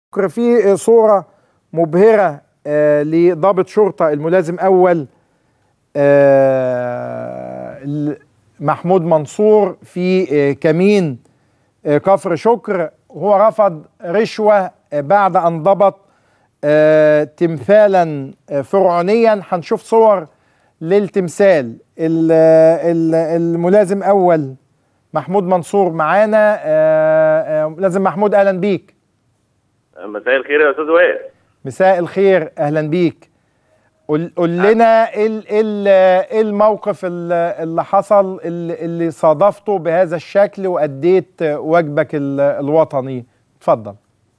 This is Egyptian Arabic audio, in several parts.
بكر في صورة مبهرة آه، لضابط شرطة الملازم أول آه، ال- محمود منصور في آه، كمين آه، كفر شكر هو رفض رشوة آه، بعد أن ضبط آه، تمثالا آه، فرعونيا هنشوف صور للتمثال ال- ال- الملازم أول محمود منصور معانا آه، آه، ملازم محمود أهلا بيك مساء الخير يا استاذ وائل مساء الخير اهلا بيك قول قول لنا ايه ال- إيه ال- إيه الموقف ال- اللي حصل اللي اللي صادفته بهذا الشكل واديت واجبك ال- الوطني اتفضل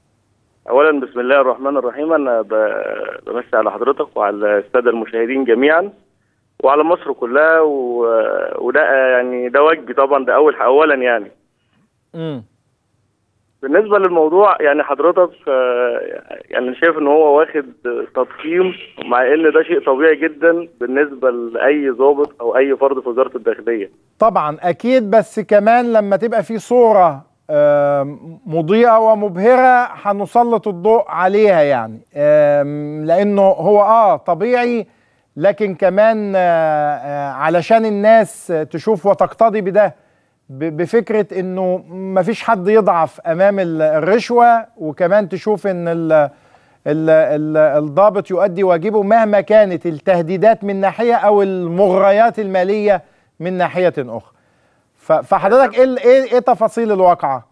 اولا بسم الله الرحمن الرحيم انا ب- بمسي على حضرتك وعلى الساده المشاهدين جميعا وعلى مصر كلها و... وده يعني ده واجبي طبعا ده اول اولا يعني امم بالنسبه للموضوع يعني حضرتك آه، يعني أنا شايف ان هو واخد تضخيم مع ان ده شيء طبيعي جدا بالنسبه لاي ضابط او اي فرد في وزاره الداخليه طبعا اكيد بس كمان لما تبقى في صورة آم، مضيئة ومبهرة هنسلط الضوء عليها يعني آم، لانه هو اه طبيعي لكن كمان آه، آه، علشان الناس تشوف وتقتضي بده ب- بفكرة انه مفيش حد يضعف امام ال- الرشوة وكمان تشوف ان ال ال ال الضابط يؤدي واجبه مهما كانت التهديدات من ناحية او المغريات المالية من ناحية اخرى ف- فحضرتك ايه ال- ايه ايه تفاصيل الواقعة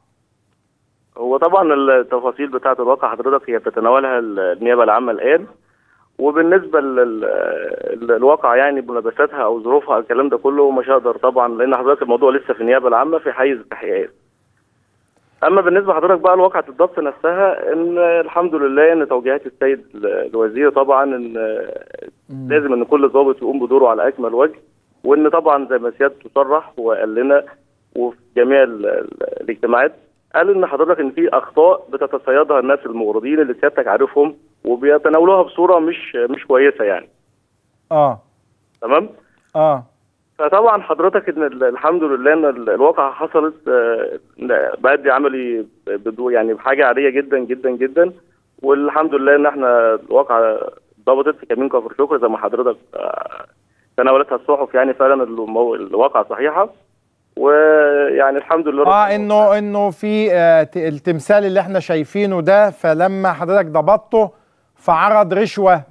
هو طبعا التفاصيل بتاعه الواقع حضرتك هي بتتناولها النيابه العامه الان وبالنسبه للواقع يعني بملابساتها او ظروفها أو الكلام ده كله مش هقدر طبعا لان حضرتك الموضوع لسه في النيابه العامه في حيز التحقيقات. اما بالنسبه لحضرتك بقى لواقعه الضبط نفسها ان الحمد لله ان توجيهات السيد الوزير طبعا ان لازم ان كل ضابط يقوم بدوره على اكمل وجه وان طبعا زي ما سيادته صرح وقال لنا وفي جميع ال- ال- الاجتماعات قال ان حضرتك ان في اخطاء بتتصيدها الناس المغرضين اللي سيادتك عارفهم وبيتناولوها بصوره مش مش كويسه يعني اه تمام اه فطبعا حضرتك ان ال- الحمد لله ان ال- الواقعه حصلت آه، بأدي عملي بدو يعني بحاجه عاديه جدا جدا جدا والحمد لله ان احنا الواقعه ضبطت في كمين كفر شكر زي ما حضرتك آه، تناولتها الصحف يعني فعلا المو- الواقعه صحيحه ويعني الحمد لله اه ربنا انه انه في آه ت- التمثال اللي احنا شايفينه ده فلما حضرتك ضبطته فعرض رشوة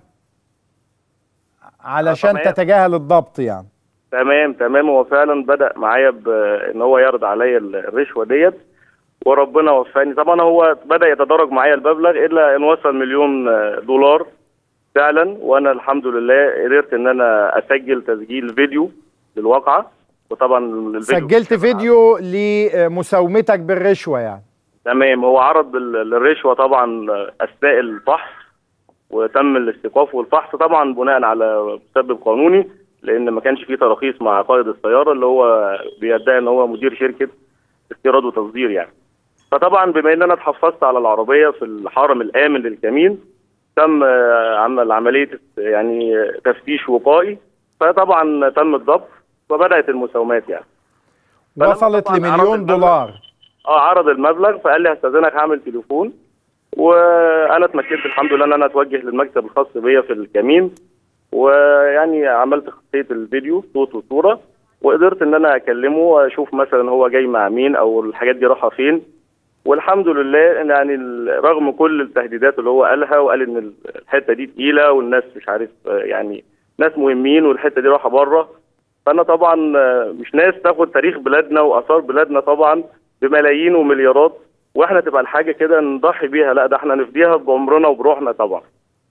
علشان تمام. تتجاهل الضبط يعني تمام تمام هو فعلا بدا معايا بان هو يعرض عليا ال- الرشوه ديت وربنا وفاني طبعا هو بدا يتدرج معايا المبلغ الا ان وصل مليون آه، دولار فعلا وانا الحمد لله قدرت ان انا اسجل تسجيل فيديو للواقعه وطبعا الفيديو سجلت فيديو لمساومتك بالرشوة يعني تمام هو عرض ال- الرشوه طبعا اثناء الفحص وتم الاستيقاف والفحص طبعا بناء على مسبب قانوني لان ما كانش فيه تراخيص مع قائد السياره اللي هو بيدعي ان هو مدير شركه استيراد وتصدير يعني فطبعا بما ان انا اتحفظت على العربيه في الحرم الامن للكمين تم آه، عمل عمليه يعني آه، تفتيش وقائي فطبعا تم الضبط وبدات المساومات يعني فلما وصلت طبعاً عرض لمليون المبلغ- دولار اه عرض المبلغ فقال لي هستاذنك هعمل تليفون وانا اتمكنت الحمد لله ان انا اتوجه للمكتب الخاص بيا في الكمين ويعني عملت خاصيه الفيديو صوت وصوره وقدرت ان انا اكلمه واشوف مثلا هو جاي مع مين او الحاجات دي رايحه فين والحمد لله إن يعني ال- رغم كل التهديدات اللي هو قالها وقال ان الحته دي تقيله والناس مش عارف آه، يعني ناس مهمين والحته دي رايحه بره فانا طبعا آه، مش ناس تاخد تاريخ بلادنا واثار بلادنا طبعا بملايين ومليارات واحنا تبقى الحاجه كده نضحي بيها لا ده احنا نفديها بعمرنا وبروحنا طبعا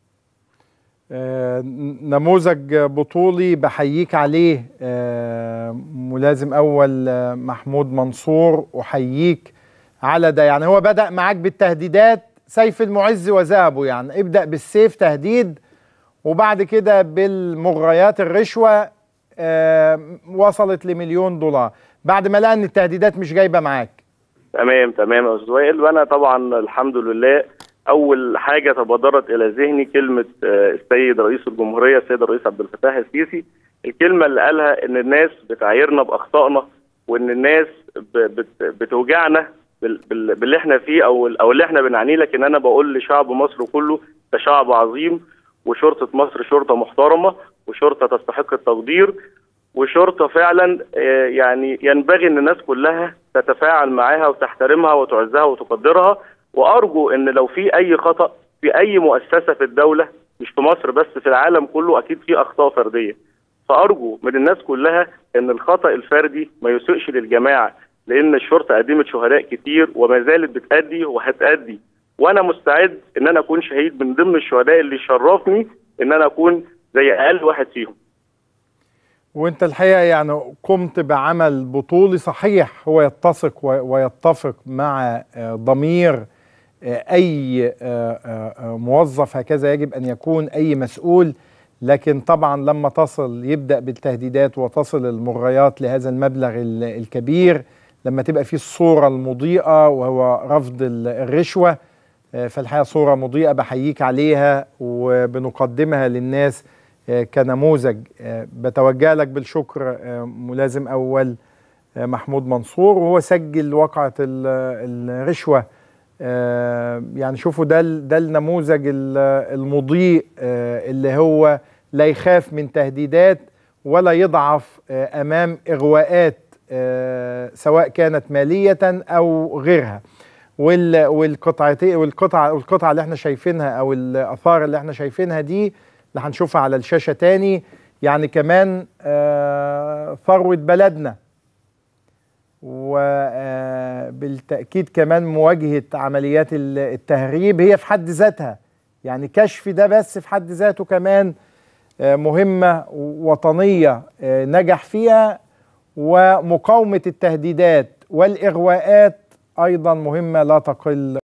آه، نموذج بطولي بحييك عليه آه، ملازم اول آه، محمود منصور احييك على ده يعني هو بدأ معاك بالتهديدات سيف المعز وذهبه يعني ابدأ بالسيف تهديد وبعد كده بالمغريات الرشوة آه، وصلت لمليون دولار بعد ما لقى ان التهديدات مش جايبة معاك تمام تمام يا استاذ وائل وانا طبعا الحمد لله اول حاجه تبادرت الى ذهني كلمه آه، السيد رئيس الجمهوريه السيد الرئيس عبد الفتاح السيسي الكلمه اللي قالها ان الناس بتعايرنا باخطائنا وان الناس ب- بت- بتوجعنا بال- بال- باللي احنا فيه او او اللي احنا بنعانيه لكن انا بقول لشعب مصر كله ده شعب عظيم وشرطه مصر شرطه محترمه وشرطه تستحق التقدير وشرطه فعلا آه، يعني ينبغي ان الناس كلها تتفاعل معاها وتحترمها وتعزها وتقدرها وارجو ان لو في اي خطا في اي مؤسسه في الدوله مش في مصر بس في العالم كله اكيد في اخطاء فرديه فارجو من الناس كلها ان الخطا الفردي ما يسيئش للجماعه لان الشرطه قدمت شهداء كتير وما زالت بتأدي وهتأدي وانا مستعد ان انا اكون شهيد من ضمن الشهداء اللي يشرفني ان انا اكون زي اقل واحد فيهم وانت الحقيقه يعني قمت بعمل بطولي صحيح هو يتسق و- ويتفق مع آه، ضمير آه، اي آه، آه، آه، موظف هكذا يجب ان يكون اي مسؤول لكن طبعا لما تصل يبدا بالتهديدات وتصل المغريات لهذا المبلغ ال- الكبير لما تبقى فيه الصوره المضيئه وهو رفض ال- الرشوه آه، فالحقيقه صوره مضيئه بحييك عليها وبنقدمها للناس آه، كنموذج آه، بتوجه لك بالشكر آه، ملازم اول آه، محمود منصور وهو سجل واقعه ال- الرشوه آه، يعني شوفوا ده ال- ده النموذج ال- المضيء آه، اللي هو لا يخاف من تهديدات ولا يضعف آه، امام اغواءات آه، سواء كانت ماليه او غيرها وال والقطعتين والقطعه والقطعه اللي احنا شايفينها او الاثار اللي احنا شايفينها دي اللي هنشوفها على الشاشه تاني يعني كمان آه، ثروه بلدنا وبالتأكيد كمان مواجهة عمليات ال- التهريب هي في حد ذاتها يعني كشف ده بس في حد ذاته كمان آه، مهمة وطنية آه، نجح فيها ومقاومة التهديدات والإغواءات أيضا مهمة لا تقل